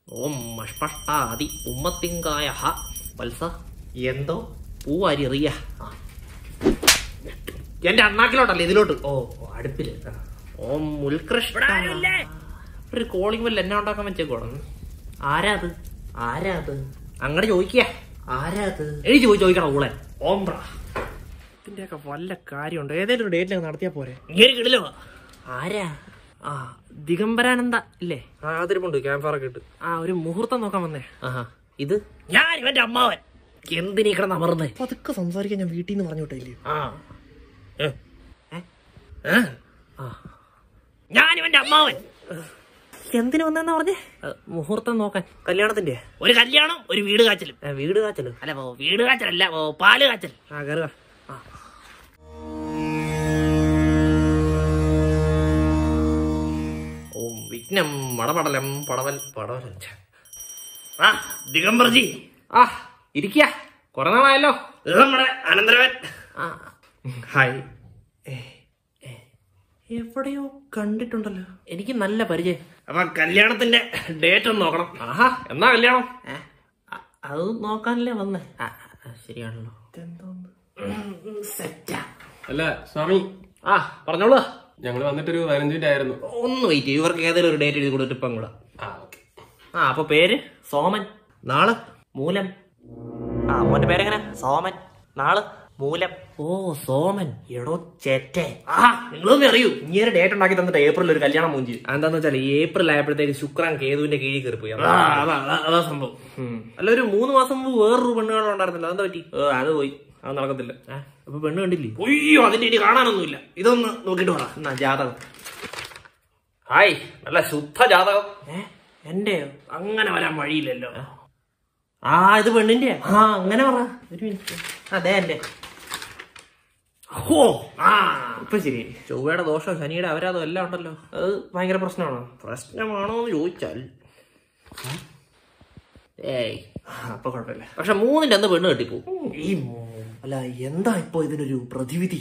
ഓം മഷ്പഷ്ടാതി ഉമ്മത്തിങ്കായ ഹ വത്സ എന്തോ പൂവാരിറിയ എന്റെ അണ്ണാക്കിലോട്ടല്ലേ ഇതിലോട്ട് ഓ ഓ, അടുപ്പില് ആ. ഓം ഉൽകൃഷ്ണ ഒരു കോളിംഗ് ബെല്ല് എന്നെ ഉണ്ടാക്കാൻ വെച്ചേക്കോണം ആരാ അത് ആരാ അത് അങ്ങോട്ട് ചോദിക്കുക ആരാ അത് എഴുതി ചോദിച്ചു ചോദിക്കണം ഊളെ ഓംബ്ര ഇതിന്റെയൊക്കെ വല്ല കാര്യമുണ്ട് ഏതെങ്കിലും ഒരു ഡേറ്റിൽ നടത്തിയാ പോരെ ഇങ്ങനെ കിടിലോ ആരാ ആ ദിഗംബരാനന്ദ ഇല്ലേ ആ അതിരിപ്പുണ്ട് ക്യാമ്പ് ഫയർ ഇട്ട് ആ ഒരു മുഹൂർത്തം നോക്കാൻ വന്നേ ആഹാ ഇത് ഞാൻ ഇവന്റെ അമ്മാവൻ എന്തിനീ കിടന്ന് അമർന്നേ പതുക്കെ സംസാരിക്കാൻ ഞാൻ വീട്ടിൽ നിന്ന് പറഞ്ഞു വിട്ടില്ലേ ആ ഏ? ഏ? ഏ? ആ. ഞാൻ ഇവന്റെ അമ്മാവൻ എന്തിനു വന്നെന്നാ പറഞ്ഞേ ഏ, മുഹൂർത്തം നോക്കാൻ കല്യാണത്തിന്റെ ഒരു കല്യാണം ഒരു വീട് കാച്ചലും ഏ, വീട് കാച്ചല്ലോ അല്ല ഓ, വീട് കാച്ചലല്ല ഓ, പാല് കാച്ചൽ ആ കയറുക ഓം വിഘ്നം മടപടലം പടവൽ പടവലം ഛെ. ആ ദിഗംബർജി ആ ഇരിക്ക കുറെ നാളായല്ലോ ഇത് നമ്മുടെ അനന്തരവൻ ആ ഹായ് എവിടെയോ കണ്ടിട്ടുണ്ടല്ലോ എനിക്ക് നല്ല പരിചയം അപ്പൊ കല്യാണത്തിന്റെ ഡേറ്റ് ഒന്ന് നോക്കണം ആഹാ എന്നാ കല്യാണം ഏ, അ- അത് നോക്കാനല്ലേ വന്നേ ആ, ആ, ശരിയാണല്ലോ ഇതെന്തോന്ന് സെറ്റാ അല്ല സ്വാമി ആ പറഞ്ഞോളൂ ഞങ്ങൾ വന്നിട്ടൊരു പതിനഞ്ച് മിനിറ്റ് ആയിരുന്നു ഒന്ന് വെയിറ്റ് ചെയ്യും ഇവർക്ക് ഏതെങ്കിലും ഒരു ഡേറ്റ് എഴുതി കൊടുത്തിട്ട് ഇപ്പം കൂടെ ആ ഓക്കെ ആ അപ്പൊ പേര് സോമൻ നാളെ മൂലം ആ മോന്റെ പേരെങ്ങനെ സോമൻ നാള് മൂലം ഓ സോമൻ എടോ ചേറ്റേ ആ നിങ്ങളൊന്നും അറിയൂ ഇങ്ങനെ ഡേറ്റ് ഉണ്ടാക്കി തന്നിട്ട് ഏപ്രിൽ ഒരു കല്യാണം മൂഞ്ചി എന്താന്ന് വെച്ചാൽ ഏപ്രിൽ ആയപ്പോഴത്തേക്ക് ശുക്രൻ കേതുവിന്റെ കീഴിൽ കയറി പോയി ആ, അതാ അതാ- അതാ സംഭവം അല്ല ഒരു മൂന്ന് മാസം മുമ്പ് വേറൊരു പെണ്ണുകാണോ ഉണ്ടായിരുന്നല്ലോ അതെന്താ പറ്റി ഏ, അത് പോയി അത് നടക്കത്തില്ല ആ, അപ്പൊ പെണ്ണ് കണ്ടില്ലേ അയ്യോ അതിന്റെ ഇനി കാണാനൊന്നുമില്ല ഇതൊന്ന് നോക്കിട്ട് പറ എന്നാ ജാതകം ഹായ് നല്ല ശുദ്ധ ജാതകം ഏ എന്റെയോ അങ്ങനെ വരാൻ വഴിയില്ലല്ലോ ആ ഇത് പെണ്ണിന്റെ ആ അങ്ങനെ പറ ഒരു മിനിറ്റ് അതെ എന്റെ ഹോ ആ ഇപ്പൊ ശരി ചൊവ്വയുടെ ദോഷം ശനിയുടെ അപരാധം എല്ലാം ഉണ്ടല്ലോ അത് ഭയങ്കര പ്രശ്നമാണോ പ്രശ്നമാണോ എന്ന് ചോദിച്ചാൽ ഏയ് അപ്പൊ കുഴപ്പമില്ല പക്ഷെ മൂന്നിന്റെ അന്ന് പെണ്ണ് കെട്ടിപ്പോ ഈ മോ- അല്ല എന്താ ഇപ്പൊ ഇതിനൊരു പ്രതിവിധി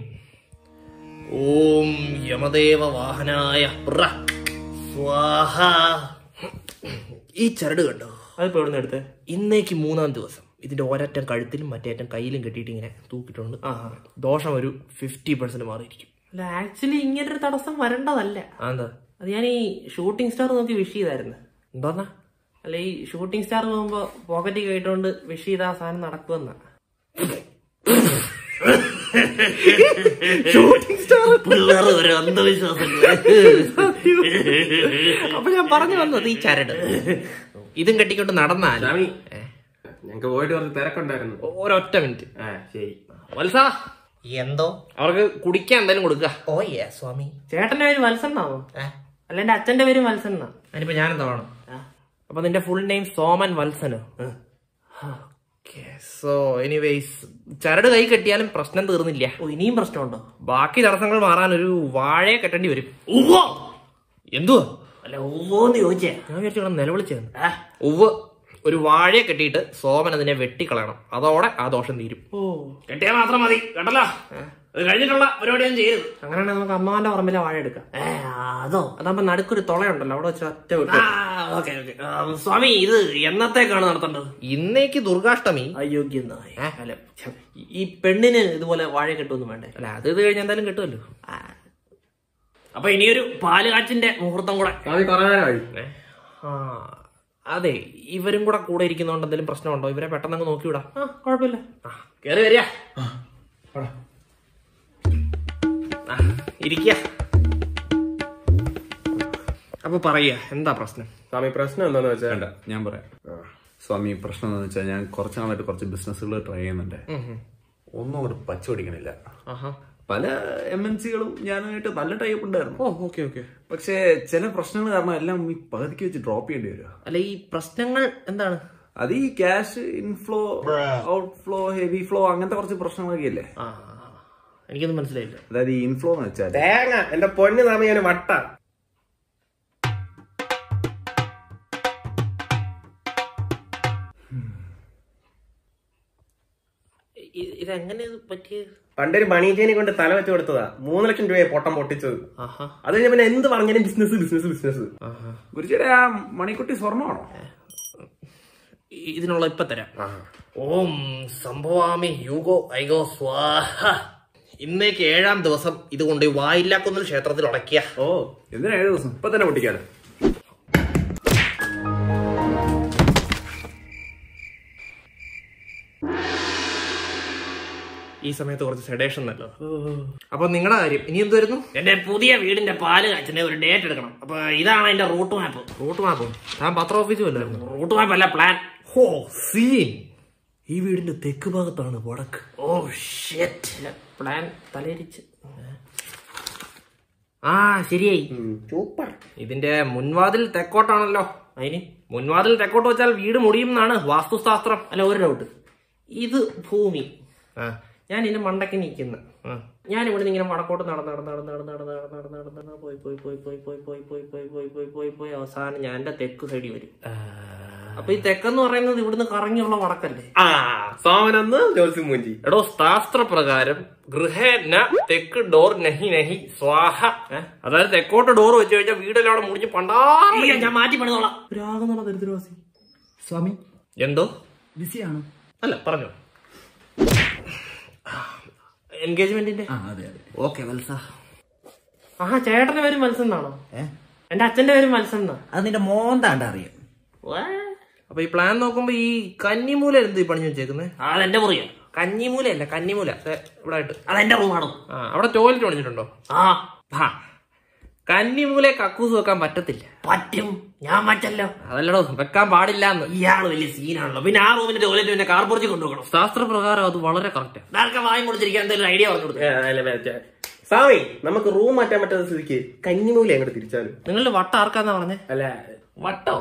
ഓം യമദേവ വാഹനായ പ്ര സ്വാഹ ഈ ചരട് കണ്ടോ അതിപ്പോ എവിടെ നിന്ന് എടുത്തേ ഇന്നേക്ക് മൂന്നാം ദിവസം ഇതിന്റെ ഒരറ്റം കഴുത്തിലും മറ്റേറ്റം കയ്യിലും കെട്ടിയിട്ട് ഇങ്ങനെ തൂക്കിയിട്ടുണ്ട് ആ ദോഷം ഒരു ഫിഫ്റ്റി പെർസെന്റ് മാറിയിരിക്കും അല്ല ആക്ച്വലി ഇങ്ങനൊരു തടസ്സം വരേണ്ടതല്ല ആ, എന്താ അത് ഞാൻ ഈ ഷൂട്ടിംഗ് സ്റ്റാർ നോക്കി വിഷ് ചെയ്തായിരുന്നു എന്താന്നാ അല്ല ഈ ഷൂട്ടിംഗ് സ്റ്റാർ പോകുമ്പോ പോക്കറ്റിൽ കേട്ടോണ്ട് വിഷ് ചെയ്ത ആ സാധനം നടക്കുമെന്ന പിള്ളേർ ഒരു അന്ധവിശ്വാസങ്ങൾ അപ്പൊ ഞാൻ പറഞ്ഞു വന്നത് ഈ ചരട് ഇതും കെട്ടിക്കൊണ്ട് നടന്നാൽ സ്വാമി ഞങ്ങക്ക് പോയിട്ട് കുറച്ച് തിരക്കുണ്ടായിരുന്നു ഒരൊറ്റ മിനിറ്റ് ആ ശരി വത്സ എന്തോ അവർക്ക് കുടിക്കാൻ എന്തായാലും കൊടുക്കുക ഓ യേ സ്വാമി ചേട്ടന്റെ പേര് വത്സൻ എന്നാവോ അല്ല എന്റെ അച്ഛന്റെ പേര് വത്സൻ എന്നാ അതിനിപ്പോ ഞാനെന്താ വേണം അപ്പൊ നിന്റെ ഫുൾ നെയിം സോമൻ വത്സനോ സോ എനിവേസ് ചരട് കൈ കെട്ടിയാലും പ്രശ്നം തീർന്നില്ല ഓ ഇനിയും പ്രശ്നമുണ്ടോ ബാക്കി തടസ്സങ്ങൾ മാറാൻ ഒരു വാഴയെ കെട്ടേണ്ടി വരും ഉവ്വോ എന്തുവാ അല്ല ഓന്ന് ചോദിച്ചേ ഞാൻ വിചാരിച്ചു നിലവിളിച്ചെന്ന് ഉവ്വ് ഒരു വാഴയെ കെട്ടിയിട്ട് സോമൻ അതിനെ വെട്ടിക്കളയണം അതോടെ ആ ദോഷം തീരും ഓ കെട്ടിയാൽ മാത്രം മതി കേട്ടല്ലോ അത് കഴിഞ്ഞിട്ടുള്ള പരിപാടിയൊന്നും ചെയ്യരുത് അങ്ങനെയാണെങ്കിൽ നമുക്ക് അമ്മാവന്റെ പറമ്പിലെ വാഴ എടുക്കാം ഏ, അതോ അതാകുമ്പോ നടുക്കൊരു തുളയുണ്ടല്ലോ അവിടെ വെച്ച് ഒറ്റ വിട്ടു ആ, ഓക്കേ, ഓക്കേ. ആ, സ്വാമി ഇത് എന്നത്തേക്കാണ് നടത്തേണ്ടത് ഇന്നേക്ക് ദുർഗാഷ്ടമി അയോഗ്യനായി ഏ? അല്ല ഛെ, ഈ പെണ്ണിന് ഇതുപോലെ വാഴ കെട്ടുമെന്ന് വേണ്ടേ അല്ല അത് ഇത് കഴിഞ്ഞ് എന്തായാലും കിട്ടുമല്ലോ ആ, അപ്പൊ ഇനിയൊരു പാല് കാച്ചിന്റെ മുഹൂർത്തം കൂടെ സ്വാമി കുറെ നേരമായി ആ അതെ ഇവരും കൂടെ കൂടെ ഇരിക്കുന്നതുകൊണ്ട് എന്തെങ്കിലും പ്രശ്നമുണ്ടോ ഇവരെ പെട്ടെന്ന് അങ്ങ് നോക്കിവിടാം ആ കുഴപ്പമില്ല ആ കേറി വരിക ആ, ഇരിക്ക അപ്പൊ പറയുക എന്താ പ്രശ്നം സ്വാമി പ്രശ്നം എന്താന്ന് വെച്ചാൽ വേണ്ട ഞാൻ പറയാം സ്വാമി പ്രശ്നം എന്താണെന്ന് വെച്ചാൽ ഞാൻ കുറച്ച് നാളായിട്ട് കുറച്ച് ബിസിനസ്സുകൾ ട്രൈ ചെയ്യുന്നുണ്ട് ഒന്നും ഒരു പച്ച പിടിക്കണില്ല ആഹാ പല എം എൻ സികളും ഞാനായിട്ട് നല്ല ടൈപ്പ് ഉണ്ടായിരുന്നു ഓ ഓക്കെ ഓക്കെ പക്ഷേ ചില പ്രശ്നങ്ങൾ കാരണം എല്ലാം ഈ പകുതിക്ക് വെച്ച് ഡ്രോപ്പ് ചെയ്യേണ്ടി വരിക അല്ല ഈ പ്രശ്നങ്ങൾ എന്താണ് അത് ഈ cash inflow outflow heavy flow അങ്ങനത്തെ കുറച്ച് പ്രശ്നങ്ങളൊക്കെ അല്ലേ ആ എനിക്കൊന്നും മനസ്സിലായില്ല അതായത് ഈ ഇൻഫ്ലോ എന്ന് വെച്ചാൽ തേങ്ങ എന്റെ പൊന്ന് നാമ ഞാൻ വട്ട ഇ- ഇതെങ്ങനെ പറ്റിയത് പണ്ടൊരു മണീജേനെ കൊണ്ട് തല വെച്ച് കൊടുത്തതാ മൂന്ന് ലക്ഷം രൂപയെ പൊട്ടം പൊട്ടിച്ചത് ആഹാ അത് കഴിഞ്ഞ പിന്നെ എന്ത് പറഞ്ഞാലും ബിസിനസ് ബിസിനസ് ബിസിനസ് ആഹാ ഗുരുജിയുടെ ആ മണിക്കുട്ടി സ്വർണ്ണമാണോ ഇ- ഇതിനുള്ള ഇപ്പൊ തരാം ഓം സംഭവാമി യുഗോ ഐഗോ സ്വാഹ ഇന്നേക്ക് ഏഴാം ദിവസം ഇതുകൊണ്ട് വായില്ലാക്കുന്നൽ ക്ഷേത്രത്തിൽ ഉടക്കിയ ഓ എന്തിനാ ഏഴ് ദിവസം ഇപ്പൊ തന്നെ പൊട്ടിക്കാണ് ഈ സമയത്ത് കുറച്ച് സെഡേഷൻ നല്ലത് അപ്പൊ നിങ്ങളുടെ കാര്യം ഇനി എന്ത് വരുന്നു എന്റെ പുതിയ വീടിന്റെ പാല് കാച്ചിന്റെ ഒരു ഡേറ്റ് എടുക്കണം അപ്പൊ ഇതാണ് എന്റെ റൂട്ട് മാപ്പ് റൂട്ട് മാപ്പ് ഞാൻ പത്ര ഓഫീസിൽ വല്ലായിരുന്നു റൂട്ട് മാപ്പ് അല്ല പ്ലാൻ ഹോ സീൻ ഈ വീടിന്റെ തെക്ക് ഭാഗത്താണ് വടക്ക് ഓ ഷെറ്റ് പ്ലാൻ തലയിരിച്ച് ആ ശരിയായി സൂപ്പർ ഇതിന്റെ മുൻവാതിൽ തെക്കോട്ടാണല്ലോ അതിന് മുൻവാതിൽ തെക്കോട്ട് വെച്ചാൽ വീട് മുടിയും എന്നാണ് വാസ്തുശാസ്ത്രം അല്ല ഒരു ഡൗട്ട് ഇത് ഭൂമി ഞാൻ ഇതിന്റെ മണ്ടയ്ക്ക് നിൽക്കുന്ന ഞാൻ ഇവിടെ ഇങ്ങനെ വടക്കോട്ട് നടന്ന് നടന്ന് നടന്ന് നടന്ന് നടന്ന് നടന്ന് നടന്ന് നടന്ന് നടന്ന് പോയി പോയി പോയി പോയി പോയി പോയി പോയി പോയി പോയി പോയി പോയി പോയി അവസാനം ഞാൻ എന്റെ തെക്ക് സൈഡിൽ വരും അപ്പൊ ഈ തെക്കെന്ന് പറയുന്നത് ഇവിടുന്ന് കറങ്ങിയുള്ള വടക്കല്ലേ ആ സോമനൊന്ന് ജോത്സ്യം മൂഞ്ചി എടോ ശാസ്ത്രപ്രകാരം ഗൃഹന തെക്ക് ഡോർ നഹി നഹി സ്വാഹ ഏ? അതായത് തെക്കോട്ട് ഡോർ വെച്ച് കഴിഞ്ഞാൽ വീടെല്ലാം അവിടെ മുടിഞ്ഞ് പണ്ടാ ഞാൻ മാറ്റി പണിതോളാം രാഗന്നുള്ള ദരിദ്രവാസി സ്വാമി എന്തോ ബിസിയാണ് അല്ല പറഞ്ഞോ എൻഗേജ്മെന്റിന്റെ ആ അതെ അതെ ഓക്കെ വത്സ ആ ചേട്ടന്റെ പേര് മത്സ്യം എന്നാണോ എന്റെ അച്ഛന്റെ പേര് മത്സ്യം എന്നാ അത് നിന്റെ മോന്താണ്ട് അറിയാം അപ്പൊ ഈ പ്ലാൻ നോക്കുമ്പോ ഈ കന്നിമൂല എന്ത് ഈ പണിഞ്ഞു വെച്ചേക്കുന്നത് അതെന്റെ മുറിയാ കന്നിമൂല അല്ല കന്നിമൂല ദേ ഇവിടെ ആയിട്ട് അതെന്റെ റൂമാണോ ആ അവിടെ ടോയ്ലറ്റ് പണിഞ്ഞിട്ടുണ്ടോ ആ ആ കന്നിമൂലെ കക്കൂസ് വെക്കാൻ പറ്റത്തില്ല പറ്റും ഞാൻ പറ്റല്ലോ അതല്ലടോ വെക്കാൻ പാടില്ല എന്ന് ഇയാള് വലിയ സീനാണല്ലോ പിന്നെ ആ റൂമിന്റെ ടോയ്ലറ്റ് പിന്നെ കാർപുറത്തിൽ കൊണ്ടുപോകണം ശാസ്ത്രപ്രകാരം അത് വളരെ കറക്റ്റാ ഇതാർക്കെ വായും കൊടുത്തിരിക്കാൻ എന്തെങ്കിലും ഐഡിയ പറഞ്ഞു കൊടുത്തു ഏ, അല്ല, മറ്റേ, സ്വാമി നമുക്ക് റൂം മാറ്റാൻ പറ്റാത്ത സ്ഥിതിക്ക് കഞ്ഞിമൂലി അങ്ങോട്ട് തിരിച്ചാലും നിങ്ങളുടെ വട്ട ആർക്കാന്നാ പറഞ്ഞേ അല്ല വട്ടോ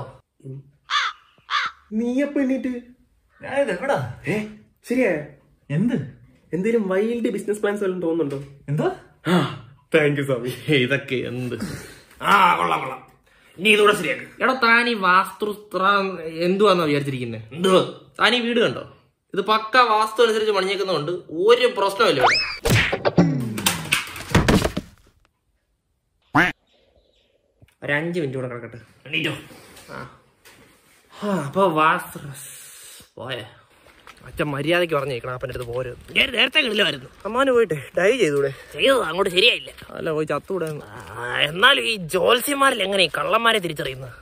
നീയപ്പ എണ്ണീറ്റ് ഞാനിത് എവിടാ ഏ ശരിയാ എന്ത് എന്തേലും വൈൽഡ് ബിസിനസ് പ്ലാൻസ് വല്ലതും തോന്നുന്നുണ്ടോ എന്തോ താങ്ക് യു സ്വാമി ഇതൊക്കെ എന്ത് ആ കൊള്ളാം കൊള്ളാം ഇനി ഇതുകൂടെ ശരിയാക്ക് എടോ താൻ ഈ വാസ്തുത്ര എന്തുവാന്നാ വിചാരിച്ചിരിക്കുന്നത് എന്തോ താൻ ഈ വീട് കണ്ടോ ഇത് പക്ക വാസ്തു അനുസരിച്ച് പണിഞ്ഞേക്കുന്നതുകൊണ്ട് ഒരു പ്രശ്നമില്ല ഇവിടെ ഒരു അഞ്ച് മിനിറ്റ് കൂടെ കിടക്കട്ടെ എണീറ്റോ ആ അപ്പൊ വാസ്തു പോയെ അച്ഛൻ മര്യാദയ്ക്ക് പറഞ്ഞേക്കണം അപ്പൻ്റെ അടുത്ത് പോരുത് ഞാൻ നേരത്തെ കിടിലായിരുന്നു അമ്മാന് പോയിട്ട് ഡൈ ചെയ്തൂടെ ചെയ്തത് അങ്ങോട്ട് ശരിയായില്ല അല്ല പോയി ചത്തൂടെ ആ, എന്നാലും ഈ ജോത്സ്യന്മാരിൽ എങ്ങനെ ഈ കള്ളന്മാരെ തിരിച്ചറിയുന്നത്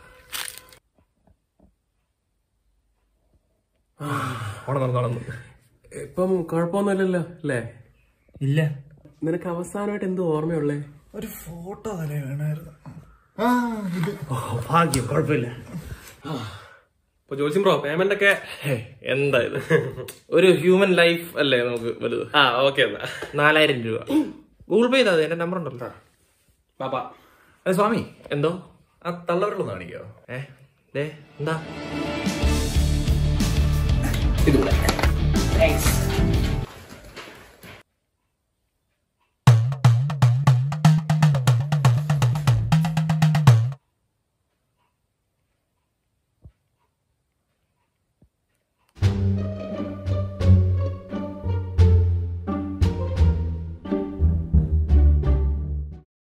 അവിടെ നടന്നു നടന്നു ഇപ്പം കുഴപ്പമൊന്നുമില്ലല്ലോ അല്ലേ ഇല്ല നിനക്ക് അവസാനമായിട്ട് എന്തോ ഓർമ്മയുള്ളേ ഒരു ഫോട്ടോ തന്നെ വേണമായിരുന്നു ഭാഗ്യം കുഴപ്പമില്ല ഇപ്പൊ ജോത്സ്യം ബ്രോ പേയ്മെന്റ് ഒക്കെ എന്താ ഇത് ഒരു ഹ്യൂമൻ ലൈഫ് അല്ലേ നമുക്ക് വലുത് ആ ഓക്കെ എന്നാ നാലായിരം രൂപ ഗൂഗിൾ പേ ചെയ്താൽ മതി എന്റെ നമ്പർ ഉണ്ടല്ലോ പാപ്പാ അതെ സ്വാമി എന്തോ ആ തള്ളവരുള്ള കാണിക്കോ ഏ ദേ എന്താ ഇതുകൂടെ താങ്ക്സ്